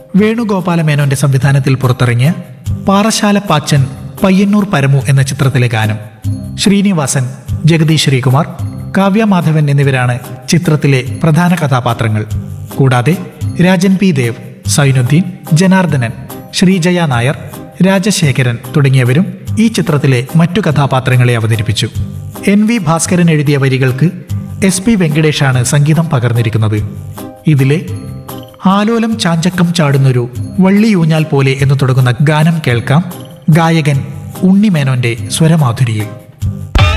വേണുഗോപാല മേനോന്റെ സംവിധാനത്തിൽ പുറത്തിറങ്ങിയ പാറശാല പാച്ചൻ പയ്യന്നൂർ പരമു എന്ന ചിത്രത്തിലെ ഗാനം ശ്രീനിവാസൻ ജഗദീഷ് ശ്രീകുമാർ കാവ്യ മാധവൻ എന്നിവരാണ് ചിത്രത്തിലെ പ്രധാന കഥാപാത്രങ്ങൾ കൂടാതെ രാജൻ പി ദേവ് സൈനുദ്ദീൻ ജനാർദ്ദനൻ ശ്രീജയ നായർ രാജശേഖരൻ തുടങ്ങിയവരും ഈ ചിത്രത്തിലെ മറ്റു കഥാപാത്രങ്ങളെ അവതരിപ്പിച്ചു എൻ വി ഭാസ്കരൻ എഴുതിയ വരികൾക്ക് എസ് പി വെങ്കടേഷാണ് സംഗീതം പകർന്നിരിക്കുന്നത് ഇതിലെ ആലോലം ചാഞ്ചക്കം ചാടുന്നൊരു വള്ളിയൂഞ്ഞാൽ പോലെ എന്ന് തുടങ്ങുന്ന ഗാനം കേൾക്കാം ഗായകൻ ഉണ്ണിമേനോന്റെ സ്വരമാധുരിയിൽ